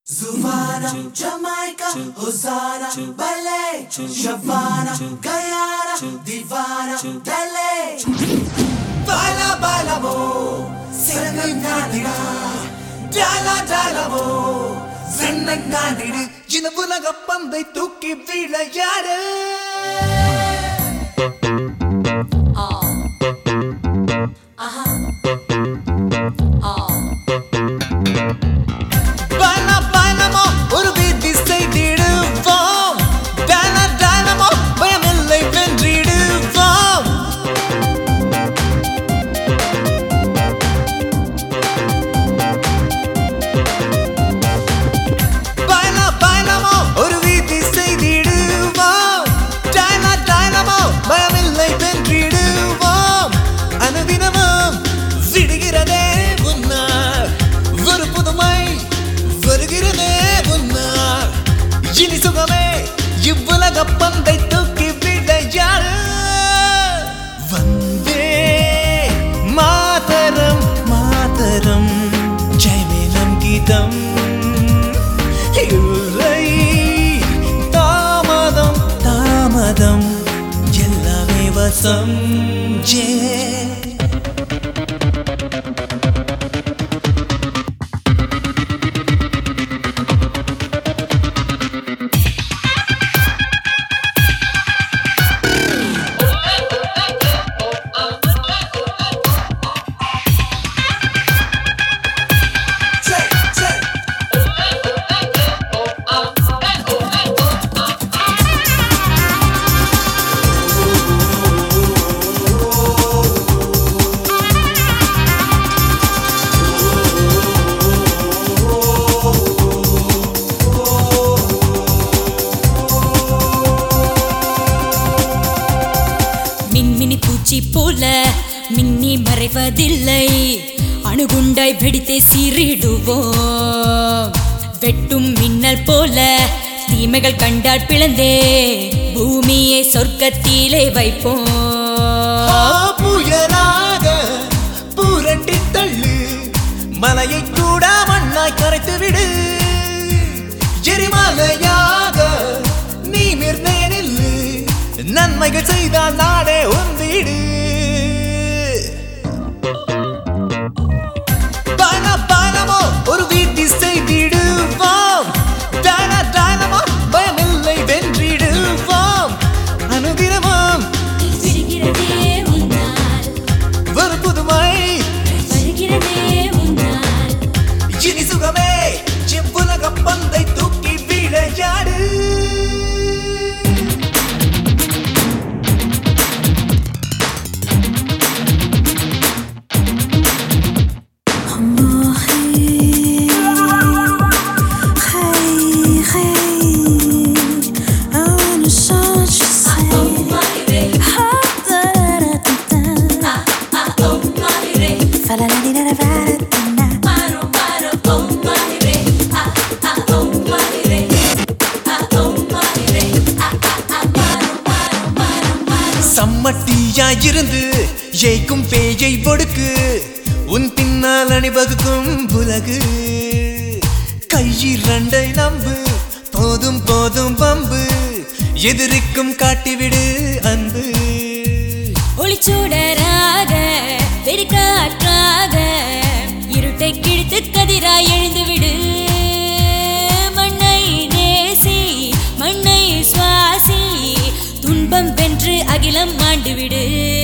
Zuvana, Jamaica, Hosanna, Ballet, Shavana, Guyana, Divana, Delhi. Baila, baila, mo, Senanganida, Dala, dala, mo, Senanganida, இந்த உலக பந்தை தூக்கி விளையாடு பல பலமோ ஒரு வீதி செய்திடுவோம் டன டனமோ பயமில்லை வென்றிடுவோம் பல பலமோ ஒரு வீதி செய்திடுவோம் டன டனமோ பயமில்லை வென்றிடுவோம் அனுதினமும் விடுகிறதே உன்னார் ஒரு புதுமை வருகிறதே உன்னார் இனி சுகமே இவ்வுலக பந்தை தூக்கி விளையாடு வந்தே மாதரம் மாதரம் ஜெயமேலம் கீதம் இல்லை தாமதம் தாமதம் எல்லாமே வசம் ஜே check, check. மின்மினி பூச்சி போல மின்னி மறைவதில்லை அணுகுண்டாய் வெடித்தே சீறிடுவோம் வெட்டும் மின்னல் போல தீமைகள் கண்டால் பிளந்தே பூமியை சொர்க்கத்திலே வைப்போம் புயலாக புரட்டி தள்ளு மலையை கூட மண்ணாய் கரைத்து விடு எரிமலையாக நீ நிர்ணய நில்லு நன்மைகள் செய்தால் நாடே உந்திடு பல பலமோ ஒரு வீட்டி செய்திடுவோம் தான தானமோ பயமில்லை வென்றிடுவோம் அனுதினமும் விடுகிறதே உன்னால் ஒரு புதுமை வருகிறதே உன்னால் இனி சுகமே செவ்வுலக பந்தை தூக்கி விளையாடு சம்மட்டியாயிருந்து ஜெயிக்கும் பேயை ஒடுக்கு உன் பின்னால் அணிவகுக்கும் உலகு கையிரண்டை நம்பு போதும் போதும் பம்பு எதிரிக்கும் காட்டிவிடு அன்பு ஒளிச்சூடராக பெருக்காற்றாக இருட்டை கிழித்து கதிராய் எழுந்து விடு மண்ணை நேசி மண்ணை சுவாசி துன்பம் வென்று அகிலம் மாண்டு விடு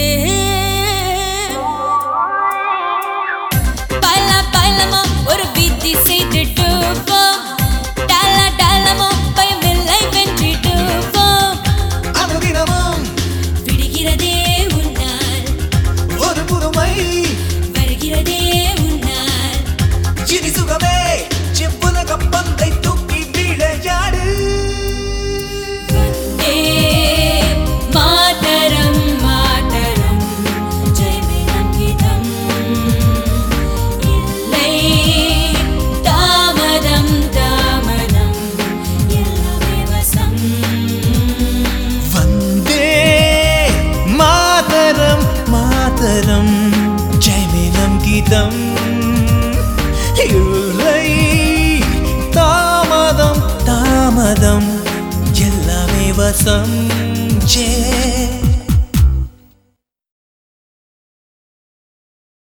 பல பலமோ ஒரு விதி செய்துட்டு போ டல டலமோ பயமில்லை வென்றிட்டு போ அனுதினமும் விடுகிறதே உன்னால் ஒரு புதுமை வருகிறதே உன்னால் இனி சுகமே சம்ஜே